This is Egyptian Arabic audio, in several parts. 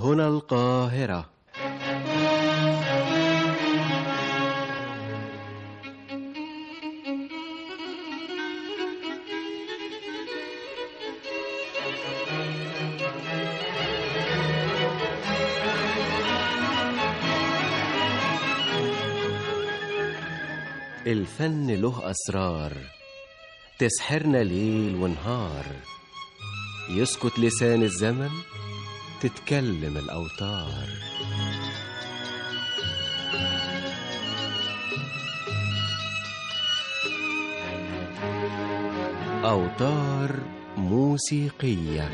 هنا القاهرة الفن له أسرار تسحرنا ليل ونهار يسكت لسان الزمن تتكلم الأوتار أوتار موسيقية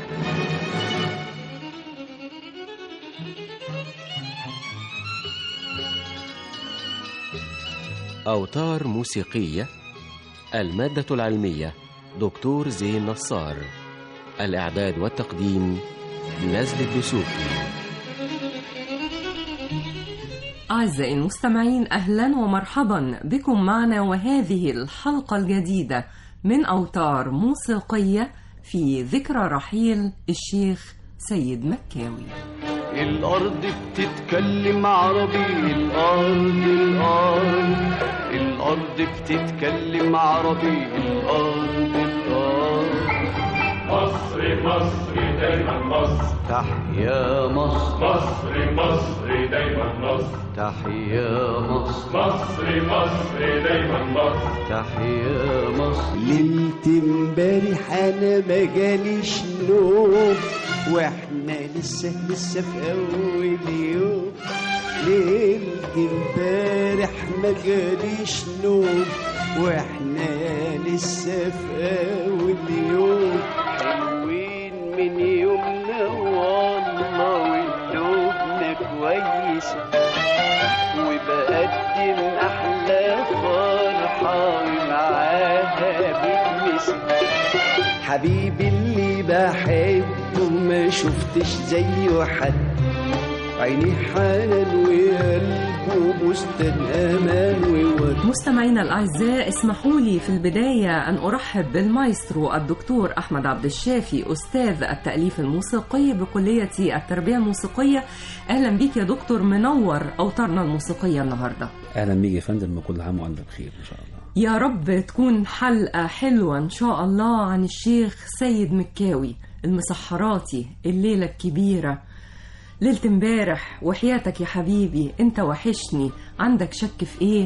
أوتار موسيقية المادة العلمية دكتور زين نصار الإعداد والتقديم نزل الدسوقي أعزائي المستمعين أهلا ومرحبا بكم معنا وهذه الحلقة الجديدة من أوتار موسيقية في ذكرى رحيل الشيخ سيد مكاوي الأرض بتتكلم عربي الأرض الأرض الأرض بتتكلم عربي الأرض الأرض مصر مصر دايما مصر تحيا مصر مصر مصر دايما مصر تحيا مصر مصر مصر دايما مصر تحيا مصر ليلة امبارح انا ما جاليش نوم واحنا لسه لسه في اول يوم ليلة امبارح ما جاليش نوم واحنا لسه في اول يوم حلوين من يومنا والله وقلوبنا كويسه وبقدم احلى فرحه ومعاها بتمس حبيبي اللي بحبه ما شفتش زيه حد عيني حنان وقلبه بستان امان وورد مستمعينا الأعزاء اسمحوا لي في البداية أن أرحب بالمايسترو الدكتور أحمد عبد الشافي أستاذ التأليف الموسيقي بكلية التربية الموسيقية أهلا بيك يا دكتور منور أوتارنا الموسيقية النهاردة اهلا بيك يا فندم وكل عام وانت بخير ان شاء الله يا رب تكون حلقة حلوة إن شاء الله عن الشيخ سيد مكاوي المسحراتي الليلة الكبيرة ليلة امبارح وحياتك يا حبيبي انت وحشني عندك شك في ايه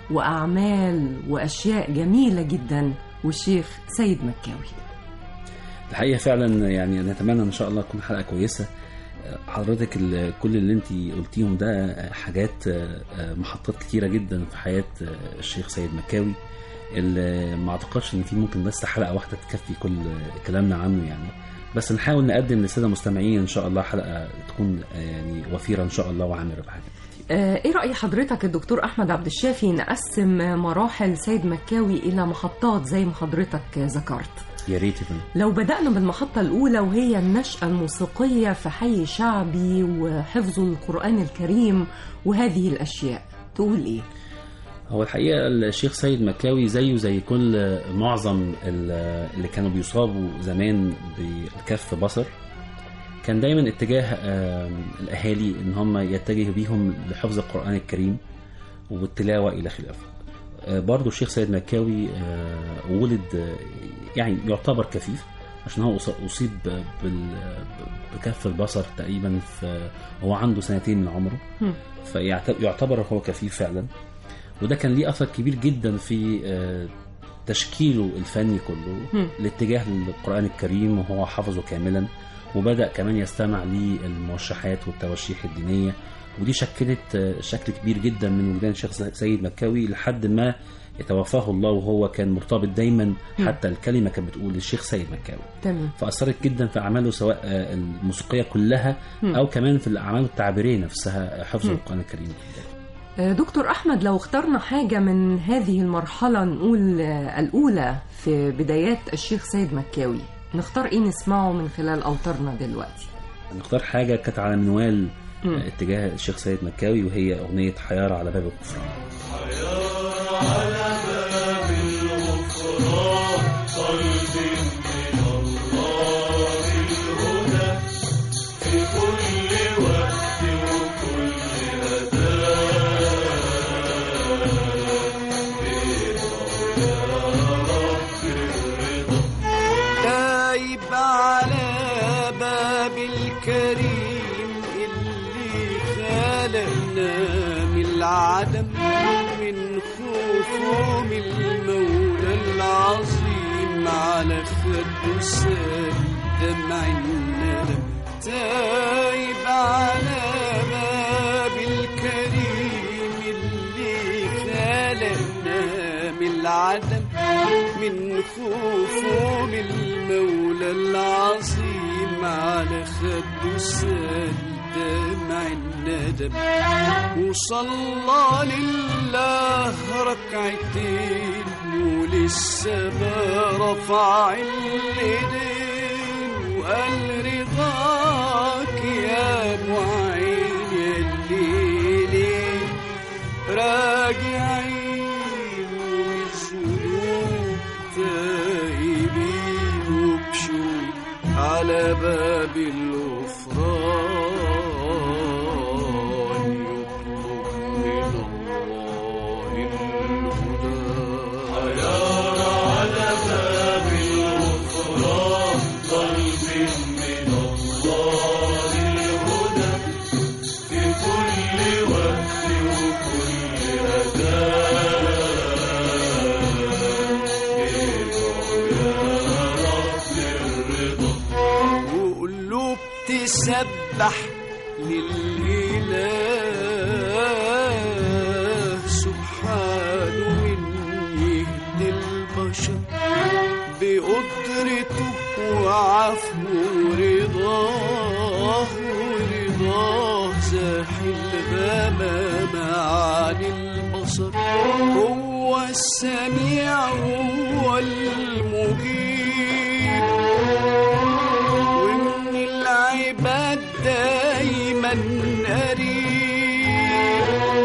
وأعمال وأشياء جميلة جدا والشيخ سيد مكاوي الحقيقه فعلا يعني نتمنى ان شاء الله تكون حلقه كويسه حضرتك ال- كل اللي انت قلتيهم ده حاجات محطات كتيره جدا في حياه الشيخ سيد مكاوي اللي ما اعتقدش ان في ممكن بس حلقه واحده تكفي كل كلامنا عنه يعني بس نحاول نقدم للساده المستمعين ان شاء الله حلقه تكون يعني وفيره ان شاء الله وعامره بحاجات كتير آه، ايه رأي حضرتك الدكتور أحمد عبد الشافي نقسم مراحل سيد مكاوي إلى محطات زي ما حضرتك ذكرت يا ريت يا فندم. لو بدأنا بالمحطة الأولى وهي النشأة الموسيقية في حي شعبي وحفظ القرآن الكريم وهذه الأشياء تقول إيه؟ هو الحقيقه الشيخ سيد مكاوي زيه زي كل معظم ال- اللي كانوا بيصابوا زمان بالكف بصر كان دايما اتجاه آم، الاهالي ان هم يتجهوا بيهم لحفظ القران الكريم والتلاوه الى خلافه آه، برضو الشيخ سيد مكاوي آه، ولد آه، يعني يعتبر كفيف عشان هو أص- اصيب بال- بكف البصر تقريبا في هو عنده سنتين من عمره هم. فيعتبر هو كفيف فعلا وده كان ليه اثر كبير جدا في آه، تشكيله الفني كله هم. الاتجاه للقران الكريم وهو حفظه كاملا وبدا كمان يستمع للموشحات والتوشيح الدينيه ودي شكلت آه، شكل كبير جدا من وجدان الشيخ سيد مكاوي لحد ما يتوفاه الله وهو كان مرتبط دايما حتى الكلمه كانت بتقول الشيخ سيد مكاوي تمام فاثرت جدا في اعماله سواء آه، الموسيقيه كلها او كمان في الاعمال التعبيريه نفسها حفظ القران الكريم آه، دكتور أحمد لو اخترنا حاجة من هذه المرحلة نقول آه، الأولى في بدايات الشيخ سيد مكاوي نختار إيه نسمعه من خلال أوتارنا دلوقتي نختار حاجه كانت على منوال آه، اتجاه الشيخ سيد مكاوي وهي اغنيه حيار على باب الغفران في كل وقت خلقنا من العدم من خوفه من المولى العظيم على خده سال دمع الندم تايب على باب الكريم اللي خلقنا من العدم من خوفه من المولى العظيم على خده سال دمع الندم وصلى لله ركعتين ولسه ما رفع اليدين وقال رضاك يا معين يا الليل راجعين والذنوب تائبين وبشوق على باب الغفران يطلب من الله الهدى وقلوب تسبح للإله سبحانه من يهدي البشر بقدرته وعفوه ورضاه ورضاه زاحل الغمام عن البصر هو السميع هو المجيب ومن العباد دايما قريب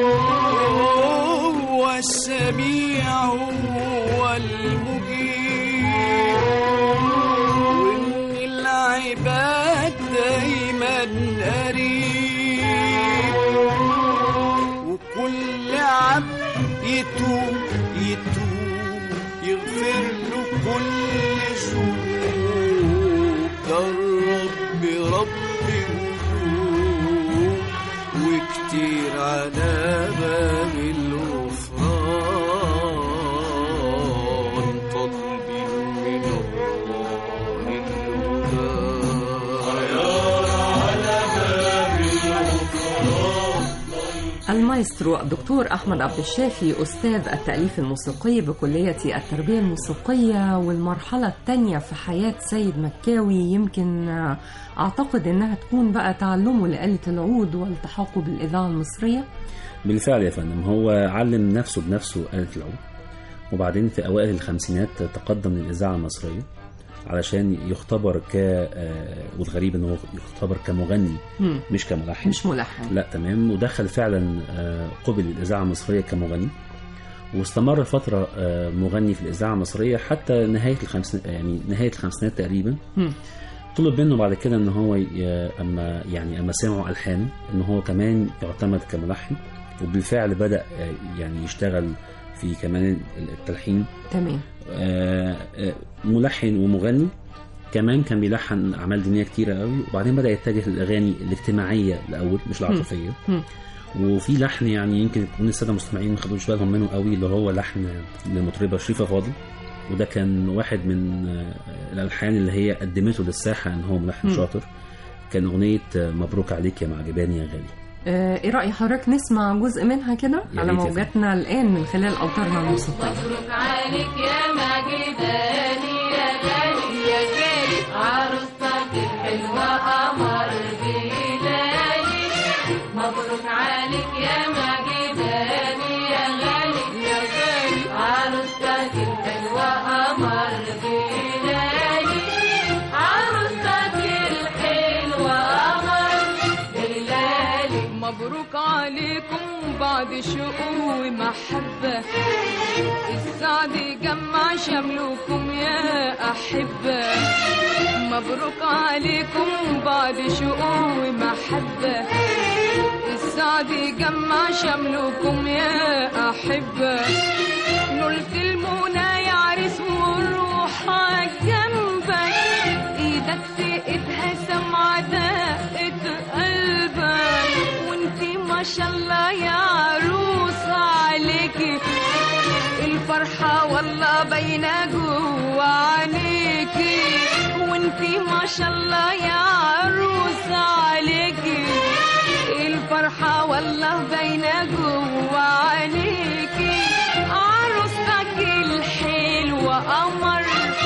هو السميع هو المجيب ومن العباد دايما قريب وكل عبد يتوب يتوب يغفر له كل ذنوب ده الرب رب القلوب وكتير على باب الغفران طالبين من الله الهدى المايسترو الدكتور أحمد عبد الشافي أستاذ التأليف الموسيقي بكلية التربية الموسيقية والمرحلة الثانية في حياة سيد مكاوي يمكن آه، أعتقد إنها تكون بقى تعلمه لآلة العود والتحاقه بالإذاعة المصرية بالفعل يا فندم هو علم نفسه بنفسه آلة العود وبعدين في أوائل الخمسينات تقدم للإذاعة المصرية علشان يختبر ك آه، والغريب انه يختبر كمغني مم. مش كملحن مش ملحن لا تمام ودخل فعلا آه، قبل الإذاعة المصرية كمغني واستمر فترة آه، مغني في الإذاعة المصرية حتى نهاية الخمسينات يعني نهاية الخمسينات تقريبا مم. طلب منه بعد كده ان هو ي- اما يعني اما سمعوا الحان ان هو كمان يعتمد كملحن وبالفعل بدا آه، يعني يشتغل في كمان التلحين تمام آه، آه، ملحن ومغني كمان كان بيلحن اعمال دينيه كتيره قوي وبعدين بدا يتجه للاغاني الاجتماعيه الاول مش العاطفيه مم. وفي لحن يعني يمكن يكون الساده المستمعين ما خدوش بالهم منه قوي اللي هو لحن للمطربه شريفه فاضل وده كان واحد من آه، الالحان اللي هي قدمته للساحه ان هو ملحن مم. شاطر كان اغنيه آه، مبروك عليك يا معجباني يا غالي آه، ايه رأي حضرتك نسمع جزء منها كده يا على ريت يا موجاتنا الآن من خلال أوتارنا الموسيقية مبروك عليك يا مجداني يا غالي يا غالي عروستك الحلوة قمر بلالي مبروك عليك يا مجداني يا غالي يا غالي عروستك الحلوة قمر بلالي عروستك الحلوة قمر بلالي مبروك عليكم بعد شوق ومحبة السعد يجمع شملكم يا أحبة مبروك عليكم بعد شوق ومحبة السعد يجمع شملكم يا أحبة نلت المنى يا عريس والروح جنبك ايدك في ايدها سمعة دقة قلبك وانتي ما شاء الله يا عروس عليكي الفرحة والله باينة جوا عينيكي وانتي ما شاء الله يا عروس عليكي الفرحة والله باينة جوا عينيكي عروستك الحلوة قمر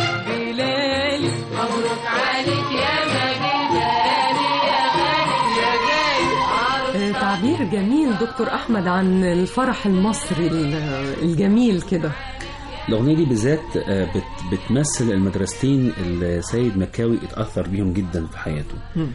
بلالي مبروك عليك يا مجداني يا غالي يا غالي آه، تعبير جميل دكتور أحمد عن الفرح المصري ال- الجميل كده الأغنية دي بالذات آه، بت- بتمثل المدرستين اللي سيد مكاوي اتأثر بيهم جدا في حياته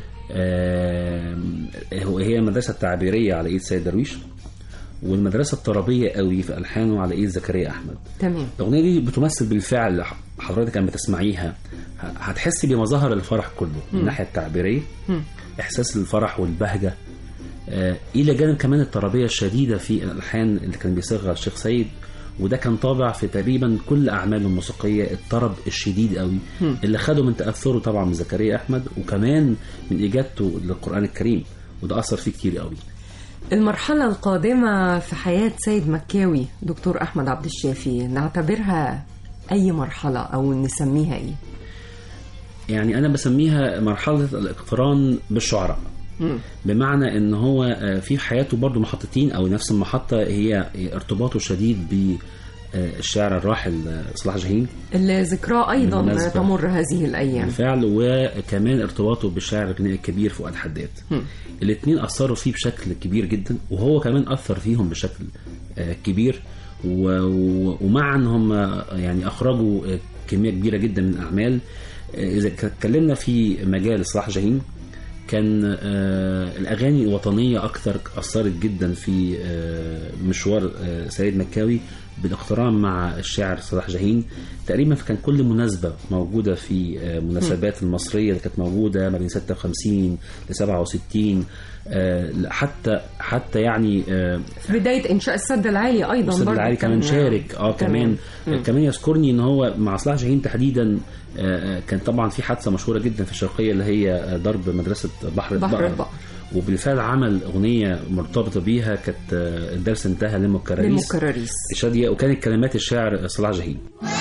آه، هو- هي المدرسة التعبيرية على إيد سيد درويش والمدرسة الطربية قوي في ألحانه على إيد زكريا أحمد تمام الأغنية دي بتمثل بالفعل حضرتك لما تسمعيها ه- هتحسي بمظاهر الفرح كله من الناحية التعبيرية إحساس الفرح والبهجة آه، إلى جانب كمان الطربية الشديدة في الألحان اللي كان بيصيغها الشيخ سيد وده كان طابع في تقريبا كل أعماله الموسيقية الطرب الشديد قوي اللي خده من تأثره طبعا من زكريا أحمد وكمان من إجابته للقرآن الكريم وده أثر فيه كتير قوي المرحلة القادمة في حياة سيد مكاوي دكتور أحمد عبد الشافي نعتبرها أي مرحلة أو نسميها إيه؟ يعني انا بسميها مرحله الاقتران بالشعراء بمعنى ان هو آه، في حياته برضو محطتين او نفس المحطه هي ارتباطه الشديد بالشاعر الراحل آه، صلاح جاهين الذكرى أيضا بالمناسبة. تمر هذه الأيام بالفعل وكمان ارتباطه بالشاعر الغنائي الكبير فؤاد حداد الاثنين اثروا فيه بشكل كبير جدا وهو كمان اثر فيهم بشكل آه، كبير و- و- ومع ان هم يعني اخرجوا آه، كميه كبيره جدا من الاعمال آه، اذا اتكلمنا في مجال صلاح جاهين كان آه، الاغاني الوطنيه اكثر اثرت جدا في آه، مشوار آه، سيد مكاوي بالاقتران مع الشاعر صلاح جاهين تقريبا كان كل مناسبه موجوده في آه، مناسبات المصريه اللي كانت موجوده ما بين 56 ل 67 آه، حتى حتى يعني آه، في بداية إنشاء السد العالي أيضا الاستاذ برضه العالي كمان كان- شارك اه كمان كمان يذكرني ان هو مع صلاح جاهين تحديدا آه، آه، كان طبعا في حادثه مشهوره جدا في الشرقيه اللي هي آه، ضرب مدرسه بحر, بحر البقر. البقر. وبالفعل عمل اغنيه مرتبطه بيها كانت آه، الدرس انتهى لمو الكراريس لمو الكراريس. شاديه وكانت كلمات الشاعر صلاح جاهين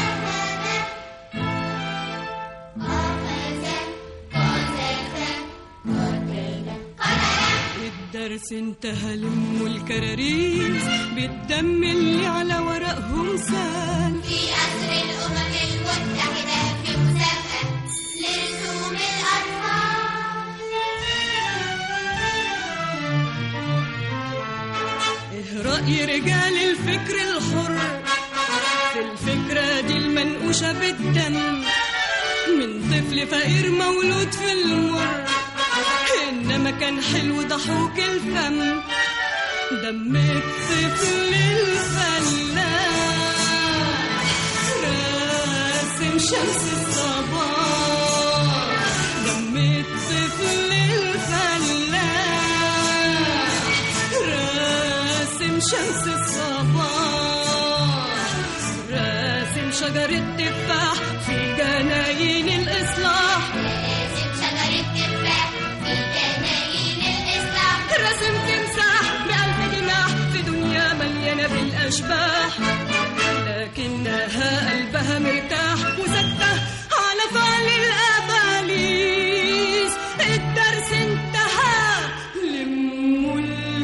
الدرس انتهى لم الكراريس بالدم اللي على ورقهم سال في أسر الأمم المتحدة في مسابقة لرسوم الأطفال ايه رأي رجال الفكر الحر في الفكرة دي المنقوشة بالدم من طفل فقير مولود في المر إنما كان حلو ضحوك الفم دم الطفل الفلاح راسم شمس الصباح دم الطفل الفلاح راسم شمس الصباح راسم شجرة تفاح في جناين الإصلاح لازم شجرة تفاح في جناين الإصلاح راسم تمساح بألف جناح في دنيا مليانة بالأشباح لكنها قلبها مرتاح وسكتة على فعل الأباليس الدرس انتهى لم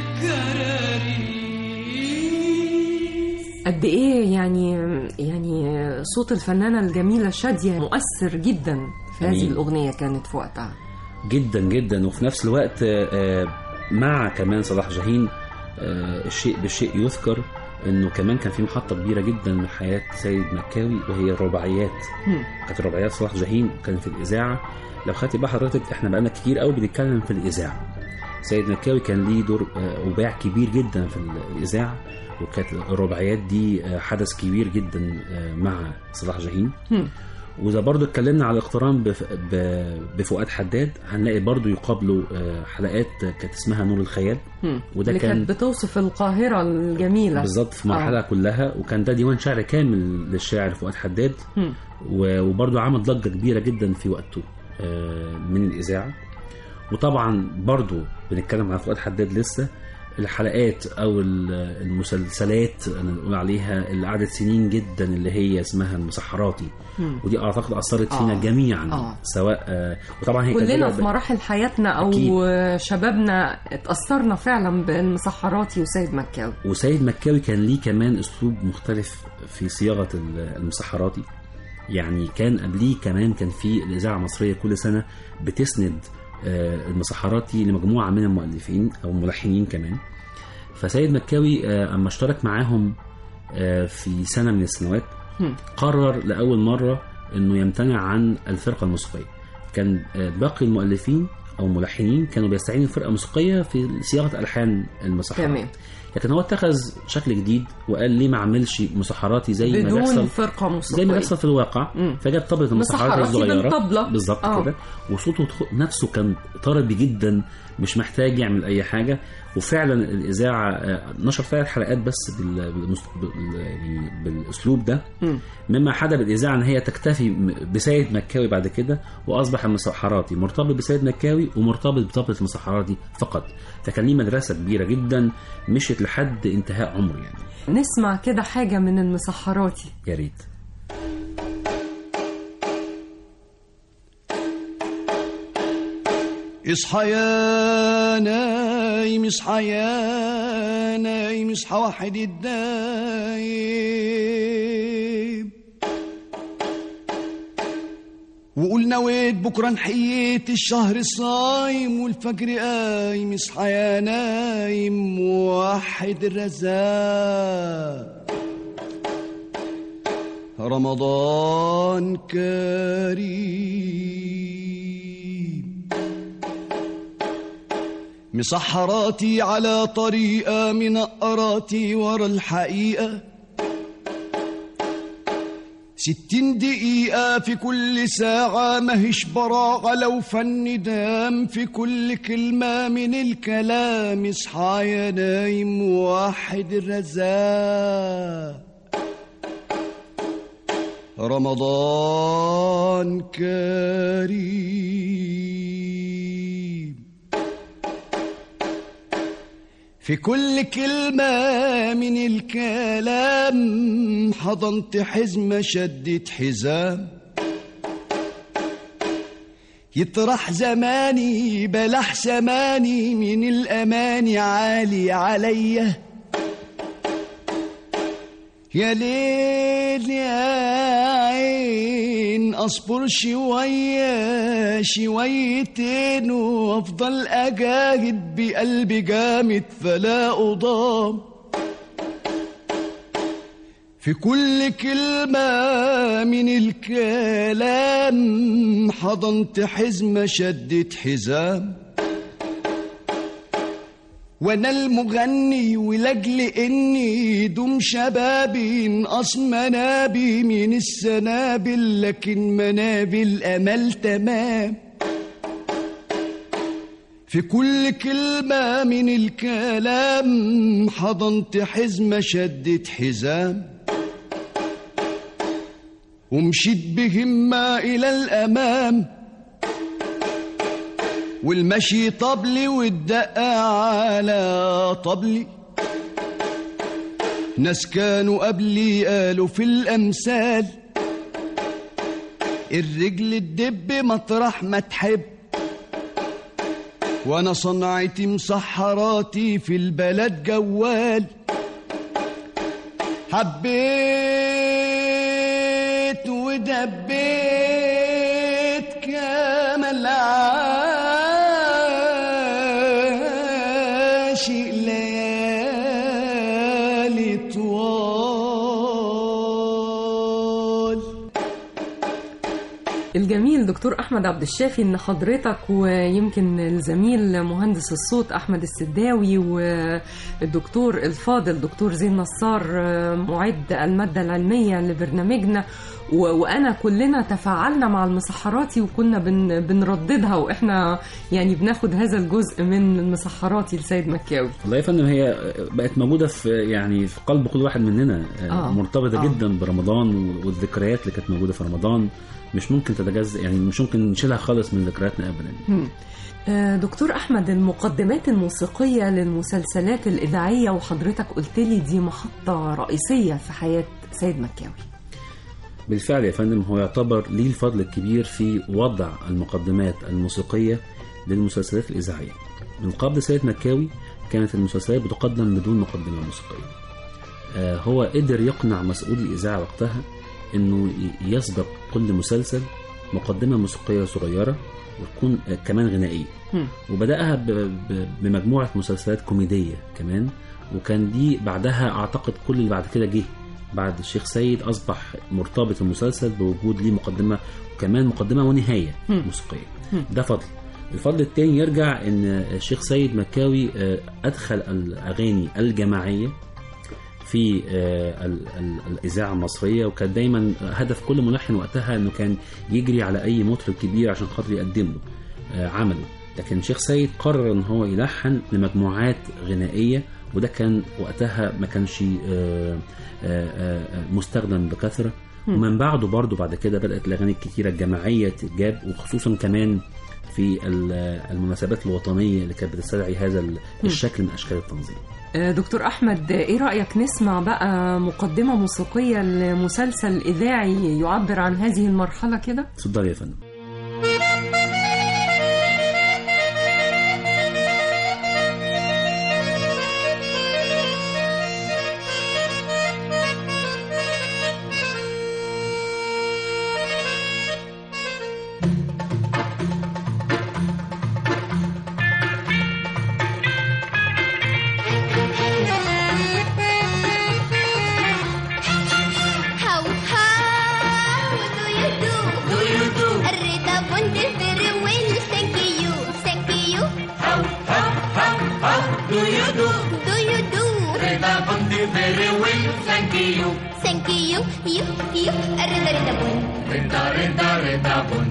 الكراريس قد ايه يعني يعني صوت الفنانه الجميله شاديه مؤثر جدا في هذه أمين. الاغنيه كانت في وقتها جدا جدا وفي نفس الوقت آه، مع كمان صلاح جاهين آه، الشيء بالشيء يذكر انه كمان كان في محطه كبيره جدا من حياه سيد مكاوي وهي الرباعيات كانت رباعيات صلاح جاهين كانت في الاذاعه لو خدتي بقى حضرتك احنا بقالنا كتير قوي بنتكلم في الاذاعه سيد مكاوي كان ليه دور آه، وباع كبير جدا في الاذاعه وكانت الرباعيات دي آه، حدث كبير جدا آه، مع صلاح جاهين واذا برضو اتكلمنا على الاقتران بف... ب... بفؤاد حداد هنلاقي برضو يقابله آه، حلقات كانت اسمها نور الخيال وده اللي كان كانت بتوصف القاهره الجميله بالظبط في مرحله آه. كلها وكان ده ديوان شعر كامل للشاعر فؤاد حداد و- وبرضو عمل ضجه كبيره جدا في وقته آه، من الاذاعه وطبعا برضو بنتكلم عن فؤاد حداد لسه الحلقات او ال- المسلسلات اللي نقول عليها اللي قعدت سنين جدا اللي هي اسمها المسحراتي مم. ودي اعتقد اثرت فينا آه. جميعا آه. سواء آه، وطبعا هي كانت كلنا بدأ- في مراحل حياتنا او أكيد. شبابنا اتاثرنا فعلا بالمسحراتي وسيد مكاوي وسيد مكاوي كان ليه كمان اسلوب مختلف في صياغه ال- المسحراتي يعني كان قبليه كمان كان في الاذاعه المصريه كل سنه بتسند آه، المسحراتي لمجموعه من المؤلفين او الملحنين كمان فسيد مكاوي آه، اما اشترك معاهم آه، في سنه من السنوات هم. قرر لاول مره انه يمتنع عن الفرقه الموسيقيه كان آه، باقي المؤلفين او الملحنين كانوا بيستعينوا فرقه موسيقيه في صياغه الحان المسحرات تمام لكن هو اتخذ شكل جديد وقال ليه ما اعملش مسحراتي زي ما بدون بيحصل فرقه موسيقيه زي ما بيحصل في الواقع مم. فجاب طبلة المسحرات مسحراتي الصغيرة بالطبلة. بالظبط آه. كده وصوته تخ- نفسه كان طربي جدا مش محتاج يعمل اي حاجة وفعلا الإذاعة آه، نشر ثلاث حلقات بس بال... بالمس... بال... يعني بالأسلوب ده مم. مما حدا بالإذاعة إن هي تكتفي م- بسيد مكاوي بعد كده وأصبح المسحراتي مرتبط بسيد مكاوي ومرتبط بطبلة المسحراتي فقط فكان ليه مدرسة كبيرة جدا مشيت لحد انتهاء عمره يعني نسمع كده حاجه من المسحراتي يا ريت اصحى يا نايم اصحى يا نايم اصحى واحد الدايم وقول نويت بكره نحييت الشهر الصايم والفجر قايم اصحى يا نايم وحد الرزاق رمضان كريم مسحراتي على طريقة منقراتي ورا الحقيقة ستين دقيقة في كل ساعة ماهيش براعة لو فن دام في كل كلمة من الكلام اصحى يا نايم واحد الرزاق رمضان كريم في كل كلمة من الكلام حضنت حزمة شدت حزام يطرح زماني بلح زماني من الأماني عالي عليّ يا ليل يا عين اصبر شوية شويتين وافضل اجاهد بقلبي جامد فلا اضام في كل كلمة من الكلام حضنت حزمة شدت حزام وانا المغني ولاجل اني دوم شبابي انقص منابي من السنابل لكن منابل امل تمام في كل كلمة من الكلام حضنت حزمة شدت حزام ومشيت بهمة إلى الأمام والمشي طبلي والدقة على طبلي ناس كانوا قبلي قالوا في الأمثال الرجل الدب مطرح ما تحب وانا صنعتي مسحراتي في البلد جوال حبيت ودبيت كامل عاشق ليالي طوال الجميل دكتور احمد عبد الشافي ان حضرتك ويمكن الزميل مهندس الصوت احمد السداوي والدكتور الفاضل دكتور زين نصار معد الماده العلميه لبرنامجنا و- وانا كلنا تفاعلنا مع المسحراتي وكنا بن بنرددها واحنا يعني بناخد هذا الجزء من المسحراتي لسيد مكاوي والله يا فندم هي بقت موجوده في يعني في قلب كل واحد مننا آه. آه. مرتبطه آه. آه. جدا برمضان والذكريات اللي كانت موجوده في رمضان مش ممكن تتجزأ يعني مش ممكن نشيلها خالص من ذكرياتنا ابدا مم. آه، دكتور أحمد المقدمات الموسيقية للمسلسلات الإذاعية وحضرتك قلت لي دي محطة رئيسية في حياة سيد مكاوي بالفعل يا فندم هو يعتبر ليه الفضل الكبير في وضع المقدمات الموسيقية للمسلسلات الإذاعية من قبل سيد مكاوي كانت المسلسلات بتقدم بدون مقدمة موسيقية آه، هو قدر يقنع مسؤول الإذاعة وقتها إنه ي- يسبق كل مسلسل مقدمة موسيقية صغيرة وتكون آه، كمان غنائية وبدأها ب- ب- بمجموعة مسلسلات كوميدية كمان وكان دي بعدها أعتقد كل اللي بعد كده جه بعد الشيخ سيد أصبح مرتبط المسلسل بوجود ليه مقدمة وكمان مقدمة ونهاية مم. موسيقية مم. ده فضل الفضل التاني يرجع ان الشيخ سيد مكاوي آه، ادخل الاغاني الجماعيه في آه، ال- ال- الاذاعه المصريه وكان دايما هدف كل ملحن وقتها انه كان يجري على اي مطرب كبير عشان خاطر يقدم له آه، عمله لكن الشيخ سيد قرر ان هو يلحن لمجموعات غنائيه وده كان وقتها ما كانش آه، آه، آه، مستخدم بكثره مم. ومن بعده برضه بعد كده بدات الاغاني الكتيره الجماعيه تتجاب وخصوصا كمان في ال- المناسبات الوطنيه اللي كانت بتستدعي هذا ال- الشكل من اشكال التنظيم آه، دكتور أحمد إيه رأيك نسمع بقى مقدمة موسيقية لمسلسل إذاعي يعبر عن هذه المرحلة كده؟ اتفضل يا فندم How how do you do? Do you do? الرضا wonderful well thank you thank you. How how how how do you do? Do you do? الرضا wonderful well thank you thank you you you الرضا رضا بن رضا رضا رضا بن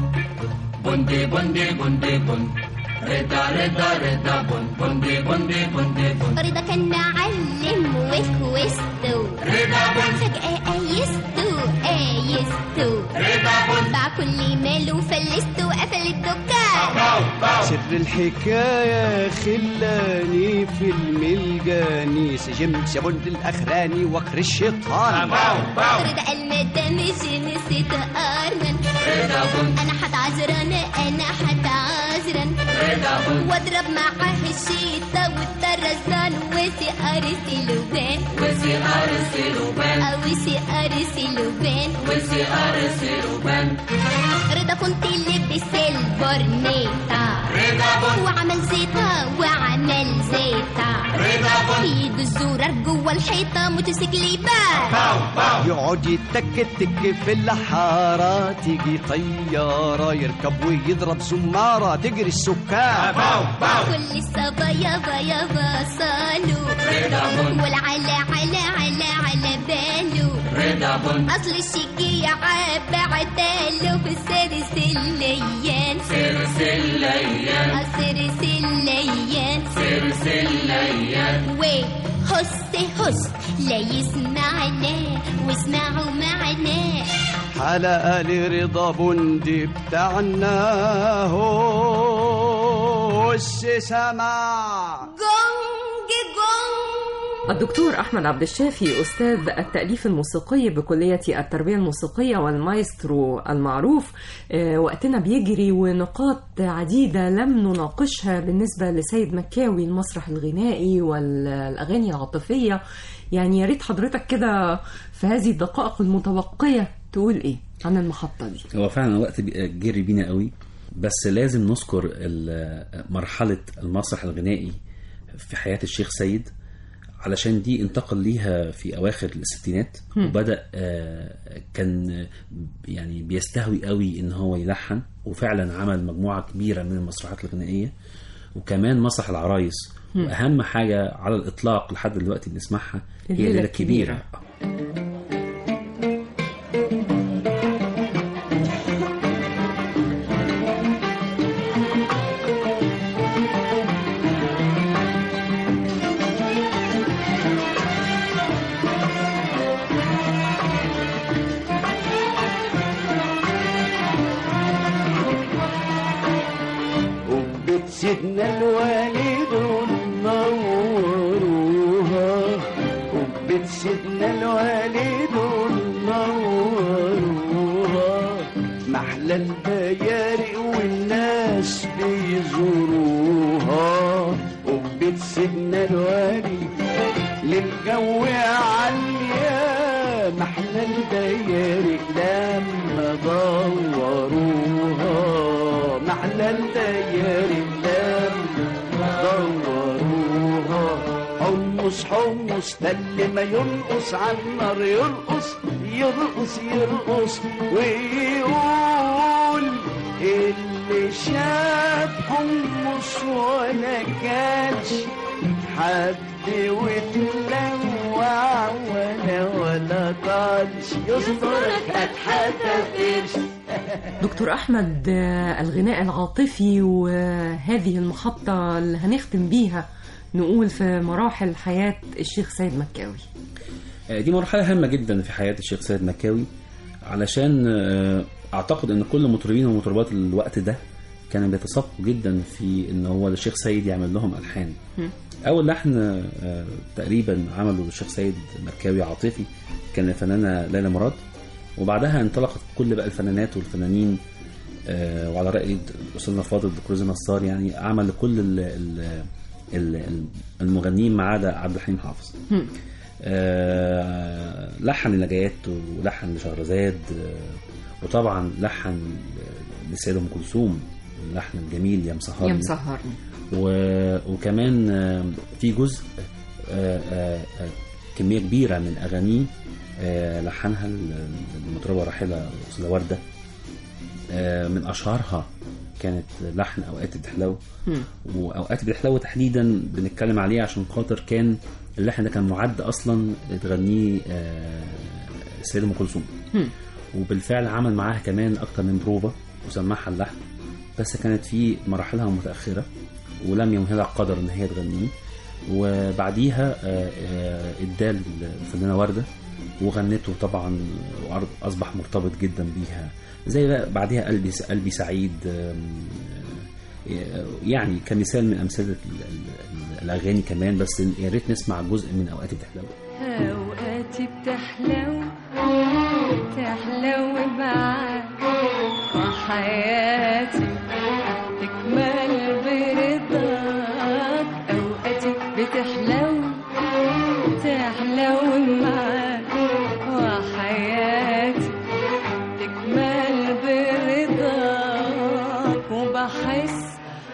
بندي بندي بندي بن رضا رضا رضا بن بندي بندي بندي بن رضا كان معلم وكويستو رضا بن فجأة آيستو آيستو رضا بن باع كل ماله وفلسته وقفل الدكان سر الحكاية خلاني في الملجاني سجمت سبند الأخراني وقر الشيطان رضا قال مدام جنسي أرمن أنا حتعذرن أنا حتعذرن واضرب معاه الشيطة والطرزان وسي أرسي لبان وسي أرسي لبان وسي أرسي لبان وسي أرسي لبان رضا كنت لبس البرنيطة رضا وعمل زيطة وعمل زيطة رضا في ايده الزرار جوه الحيطة موتوسيكل بان يقعد يتك تك في الحارة تيجي طيارة يركب ويضرب زمارة تجري السكان كل الصبايا بايا بصالو والعلا على على على بالو رضا بن اصل الشجيع بعتاله في سرس الليان سرس الليان سرس الليان سرس الليان وهس هس لا يسمعنا واسمعوا معنا حلقة لرضا بندي بتاعنا هو السماع جونج جونج الدكتور أحمد عبد الشافي أستاذ التأليف الموسيقي بكلية التربية الموسيقية والمايسترو المعروف آه، وقتنا بيجري ونقاط عديدة لم نناقشها بالنسبة لسيد مكاوي المسرح الغنائي والأغاني العاطفية يعني يا ريت حضرتك كده في هذه الدقائق المتبقية تقول إيه عن المحطة دي هو فعلا الوقت بي- جري بينا قوي بس لازم نذكر ال- مرحلة المسرح الغنائي في حياة الشيخ سيد علشان دي انتقل ليها في أواخر الستينات هم. وبدأ آه، كان يعني بيستهوي قوي إن هو يلحن وفعلا عمل مجموعة كبيرة من المسرحيات الغنائية وكمان مسرح العرايس هم. وأهم حاجة على الإطلاق لحد دلوقتي بنسمعها هي الليلة الليلة الكبيرة. الكبيرة سيدنا الوالد نوروها قبة سيدنا الوالد نوروها محلى البيارق والناس بيزوروها قبة سيدنا الوالد للجو عالية محلى البيارق لما دوروها محلى البيارق لما دوروها حمص حمص ده اللي ما ينقص على النار يرقص يرقص يرقص ويقول اللي شاف حمص ولا كانش حد وتلوع ولا ولا طالش يسترك هتحتفلش دكتور أحمد آه، الغناء العاطفي وهذه المحطة اللي هنختم بيها نقول في مراحل حياة الشيخ سيد مكاوي آه، دي مرحلة هامة جدا في حياة الشيخ سيد مكاوي علشان آه، أعتقد إن كل مطربين ومطربات الوقت ده كانوا بيتسابقوا جدا في إن هو الشيخ سيد يعمل لهم ألحان أول لحن آه، تقريبا عمله الشيخ سيد مكاوي عاطفي كان الفنانة ليلى مراد وبعدها انطلقت كل بقى الفنانات والفنانين آه، وعلى رأي أستاذنا الفاضل دكتور زين نصار يعني عمل لكل ال- ال- ال- المغنيين ما عدا عبد الحليم حافظ هم. آه، لحن لنجاة ولحن لشهرزاد آه، وطبعا لحن للسيدة أم كلثوم اللحن الجميل يا مسهرني يا مسهرني و- وكمان آه، في جزء آه، آه، آه، كمية كبيرة من أغانيه آه، لحنها المطربة الراحلة أستاذة وردة آه، من أشهرها كانت لحن أوقات بتحلو هم. وأوقات بتحلو تحديدا بنتكلم عليه عشان خاطر كان اللحن ده كان معد أصلا تغنيه آه، السيدة أم كلثوم هم. وبالفعل عمل معاها كمان أكتر من بروفا وسمعها اللحن بس كانت في مراحلها متأخرة ولم يمهلها القدر إن هي تغنيه وبعديها آه، آه، اداه الفنانة وردة وغنته طبعا وأصبح مرتبط جدا بيها زي بقى بعديها قلبي قلبي سعيد آم، آه، يعني كمثال من أمثلة ال- ال- الأغاني كمان بس يا ريت نسمع جزء من أوقات بتحلو أوقاتي بتحلو تحلو معاك وحياتي تكمل برضاك أوقاتي بتحلو تحلو معاك وحياتي تكمل برضاك وبحس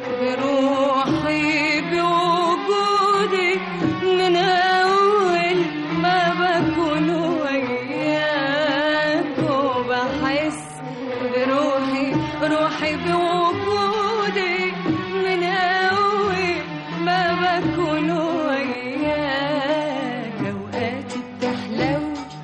بروحي بوجودك من أول ما بكون وياك وبحس بروحي روحي بوجودك من أول ما بكون وياك أوقاتي بتحلو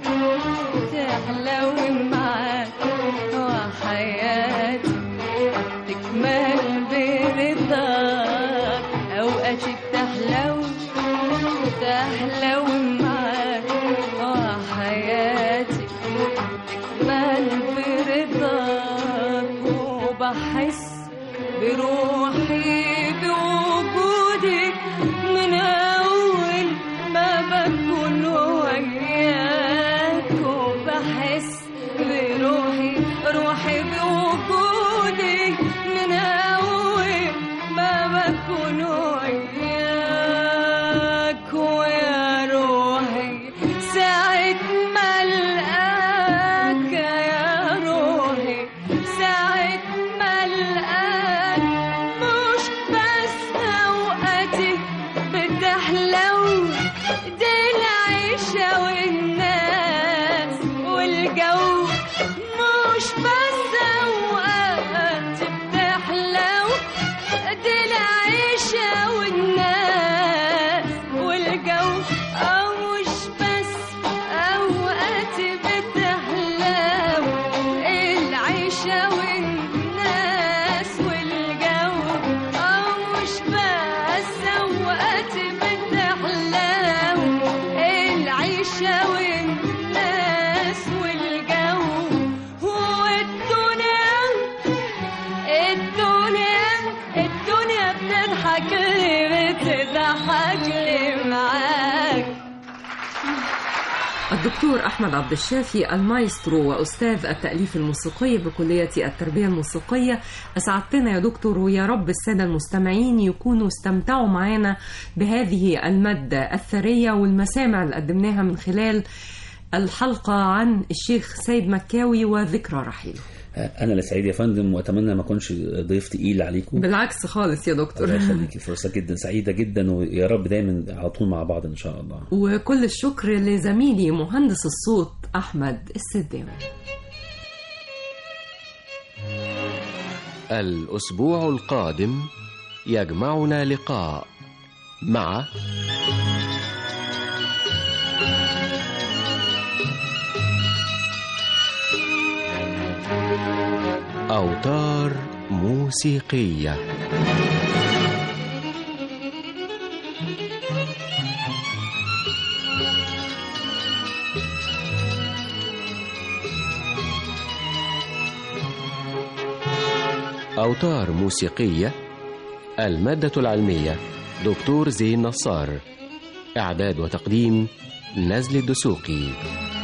تحلو معاك وحياتي تكمل برضاك أوقاتي بتحلو تحلو معاك وحياتي تكمل برضاك وبحس بروحي بوجودك من أول ما بكون وياك وبحس بروحي روحي بوجودك من أول ما بكون وياك ويا روحي ساعة ما ألقاك يا روحي ساعة ما ألقاك الدكتور أحمد عبد الشافي المايسترو وأستاذ التأليف الموسيقي بكلية التربية الموسيقية أسعدتنا يا دكتور ويا رب السادة المستمعين يكونوا استمتعوا معنا بهذه المادة الثرية والمسامع اللي قدمناها من خلال الحلقة عن الشيخ سيد مكاوي وذكرى رحيله انا اللي سعيد يا فندم واتمنى ما اكونش ضيف تقيل عليكم بالعكس خالص يا دكتور الله يخليكي فرصه جدا سعيده جدا ويا رب دايما على طول مع بعض ان شاء الله وكل الشكر لزميلي مهندس الصوت أحمد السداوي الأسبوع القادم يجمعنا لقاء مع أوتار موسيقية أوتار موسيقية المادة العلمية دكتور زين نصار إعداد وتقديم نزل الدسوقي